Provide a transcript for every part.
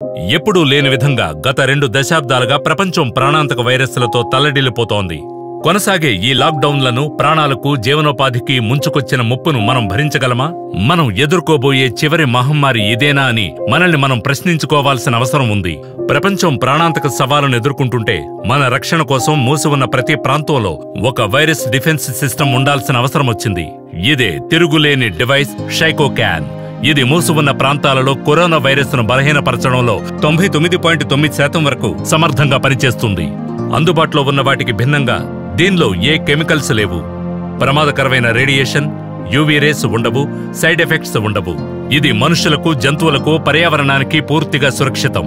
ఎప్పుడూ లేని విధంగా గత రెండు దశాబ్దాలుగా ప్రపంచం ప్రాణాంతక వైరస్లతో తల్లడిల్లిపోతోంది కొనసాగే ఈ లాక్డౌన్లను ప్రాణాలకు జీవనోపాధికి ముంచుకొచ్చిన ముప్పును మనం భరించగలమా మనం ఎదుర్కోబోయే చివరి మహమ్మారి ఇదేనా అని మనల్ని మనం ప్రశ్నించుకోవాల్సిన అవసరం ఉంది ప్రపంచం ప్రాణాంతక సవాలును ఎదుర్కొంటుంటే మన రక్షణ కోసం మూసి ఉన్న ప్రతి ప్రాంతంలో ఒక వైరస్ డిఫెన్స్ సిస్టమ్ ఉండాల్సిన అవసరం వచ్చింది ఇదే తిరుగులేని డివైస్ షైకోక్యాన్ ఇది మూసి ఉన్న ప్రాంతాలలో కరోనా వైరస్ ను బలహీనపరచడంలో తొంభై తొమ్మిది పాయింట్ తొమ్మిది శాతం వరకు సమర్థంగా పనిచేస్తుంది అందుబాటులో ఉన్న వాటికి భిన్నంగా దీనిలో ఏ కెమికల్స్ లేవు ప్రమాదకరమైన రేడియేషన్ యూవీ రేస్ ఉండవు సైడ్ ఎఫెక్ట్స్ ఉండవు ఇది మనుషులకు జంతువులకు పర్యావరణానికి పూర్తిగా సురక్షితం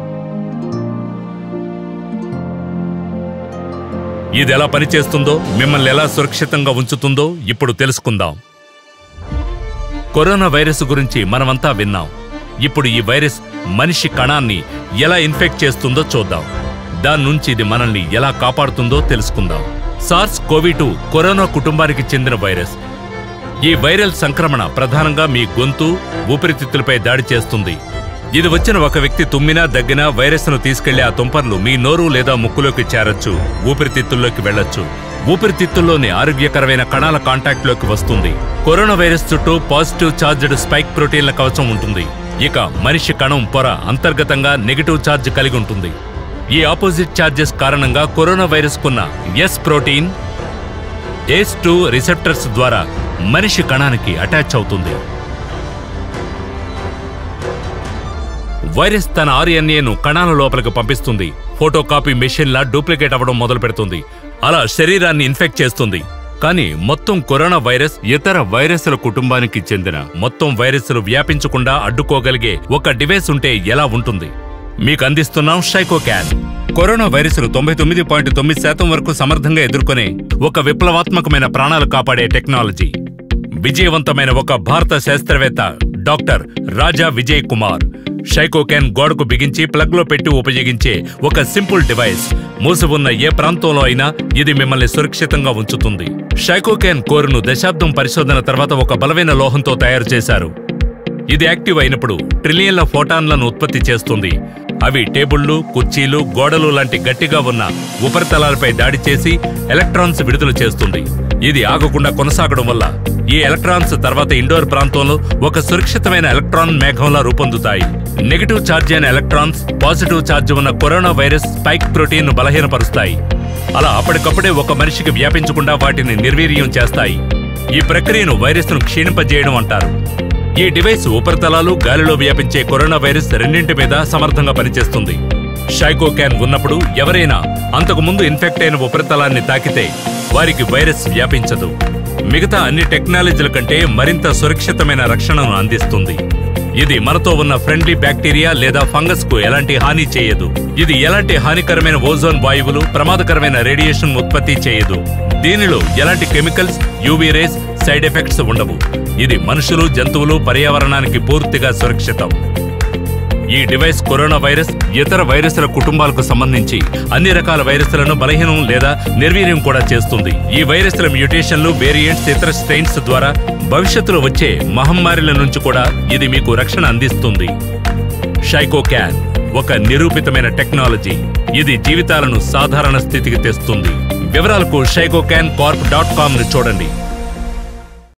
ఇది ఎలా పనిచేస్తుందో మిమ్మల్ని ఎలా సురక్షితంగా ఉంచుతుందో ఇప్పుడు తెలుసుకుందాం కరోనా వైరస్ గురించి మనమంతా విన్నాం ఇప్పుడు ఈ వైరస్ మనిషి కణాన్ని ఎలా ఇన్ఫెక్ట్ చేస్తుందో చూద్దాం దాని నుంచి ఇది మనల్ని ఎలా కాపాడుతుందో తెలుసుకుందాం సార్స్ కోవి టూ కరోనా కుటుంబానికి చెందిన వైరస్ ఈ వైరల్ సంక్రమణ ప్రధానంగా మీ గొంతు ఊపిరితిత్తులపై దాడి చేస్తుంది ఇది వచ్చిన ఒక వ్యక్తి తుమ్మినా దగ్గినా వైరస్ను తీసుకెళ్లి ఆ తుంపర్లు మీ నోరు లేదా ముక్కులోకి చేరొచ్చు ఊపిరితిత్తుల్లోకి వెళ్ళొచ్చు ఊపిరితిత్తుల్లోని ఆరోగ్యకరమైన కణాల కాంటాక్ట్లోకి వస్తుంది కరోనా వైరస్ చుట్టూ పాజిటివ్ చార్జ్డ్ స్పైక్ ప్రోటీన్ల కవచం ఉంటుంది ఇక మనిషి కణం పొర అంతర్గతంగా నెగిటివ్ ఛార్జ్ కలిగి ఉంటుంది ఈ ఆపోజిట్ ఛార్జెస్ కారణంగా కరోనా వైరస్ కున్న S protein ACE two receptors ద్వారా మనిషి కణానికి అటాచ్ అవుతుంది వైరస్ తన ఆర్ఎన్ఏను కణాల లోపలికి పంపిస్తుంది ఫోటోకాపీ మెషిన్లా డూప్లికేట్ అవ్వడం మొదలు పెడుతుంది అలా శరీరాన్ని ఇన్ఫెక్ట్ చేస్తుంది కానీ మొత్తం కరోనా వైరస్ ఇతర వైరస్ల కుటుంబానికి చెందిన మొత్తం వైరస్లు వ్యాపించకుండా అడ్డుకోగలిగే ఒక డివైస్ ఉంటే ఎలా ఉంటుంది మీకు అందిస్తున్నాం షైకోక్యాన్ కరోనా వైరస్ను తొంభై తొమ్మిది పాయింట్ తొమ్మిది శాతం వరకు సమర్థంగా ఎదుర్కొనే ఒక విప్లవాత్మకమైన ప్రాణాలు కాపాడే టెక్నాలజీ విజయవంతమైన ఒక భారత శాస్త్రవేత్త డాక్టర్ రాజా విజయ్ కుమార్ షైకోక్యాన్ గోడకు బిగించి ప్లగ్లో పెట్టి ఉపయోగించే ఒక సింపుల్ డివైస్ మూసి ఉన్న ఏ ప్రాంతంలో అయినా ఇది మిమ్మల్ని సురక్షితంగా ఉంచుతుంది షైకోక్యాన్ కోరును దశాబ్దం పరిశోధన తర్వాత ఒక బలమైన లోహంతో తయారు చేశారు ఇది యాక్టివ్ అయినప్పుడు ట్రిలియన్ల ఫోటాన్లను ఉత్పత్తి చేస్తుంది అవి టేబుళ్లు కుర్చీలు గోడలు లాంటి గట్టిగా ఉన్న ఉపరితలాలపై దాడి చేసి ఎలక్ట్రాన్స్ విడుదల చేస్తుంది ఇది ఆగకుండా కొనసాగడం వల్ల ఈ ఎలక్ట్రాన్స్ తర్వాత ఇండోర్ ప్రాంతంలో ఒక సురక్షితమైన ఎలక్ట్రాన్ మేఘంలా రూపొందుతాయి నెగిటివ్ ఛార్జ్ అయిన ఎలక్ట్రాన్స్ పాజిటివ్ ఛార్జ్ ఉన్న కరోనా వైరస్ స్పైక్ ప్రోటీన్ ను బలహీనపరుస్తాయి అలా అప్పటికప్పుడే ఒక మనిషికి వ్యాపించకుండా వాటిని నిర్వీర్యం చేస్తాయి ఈ ప్రక్రియను వైరస్ ను క్షీణింపజేయడం అంటారు ఈ డివైస్ ఉపరితలాలు గాలిలో వ్యాపించే కరోనా వైరస్ రెండింటి మీద సమర్థంగా పనిచేస్తుంది షైకోక్యాన్ ఉన్నప్పుడు ఎవరైనా అంతకు ముందు ఇన్ఫెక్ట్ అయిన ఉపరితలాన్ని తాకితే వారికి వైరస్ వ్యాపించదు మిగతా అన్ని టెక్నాలజీల కంటే మరింత సురక్షితమైన రక్షణను అందిస్తుంది ఇది మనతో ఉన్న ఫ్రెండ్లీ బ్యాక్టీరియా లేదా ఫంగస్ కు ఎలాంటి హాని చేయదు ఇది ఎలాంటి హానికరమైన ఓజోన్ వాయువులు ప్రమాదకరమైన రేడియేషన్ ఉత్పత్తి చేయదు దీనిలో ఎలాంటి chemicals UV rays side effects ఉండవు ఇది మనుషులు జంతువులు పర్యావరణానికి పూర్తిగా సురక్షితం ఈ డివైస్ కరోనా వైరస్ ఇతర వైరస్ల కుటుంబాలకు సంబంధించి అన్ని రకాల వైరస్లను బలహీనం లేదా నిర్వీర్యం కూడా చేస్తుంది ఈ వైరస్ల మ్యూటేషన్లు వేరియంట్స్ ఇతర స్ట్రెయిన్స్ ద్వారా భవిష్యత్తులో వచ్చే మహమ్మారిల నుంచి కూడా ఇది మీకు రక్షణ అందిస్తుంది షైకోక్యాన్ ఒక నిరూపితమైన టెక్నాలజీ ఇది జీవితాలను సాధారణ స్థితికి తెస్తుంది వివరాలకు షైకోక్యాన్ కార్ప్ డాట్ కామ్ ను చూడండి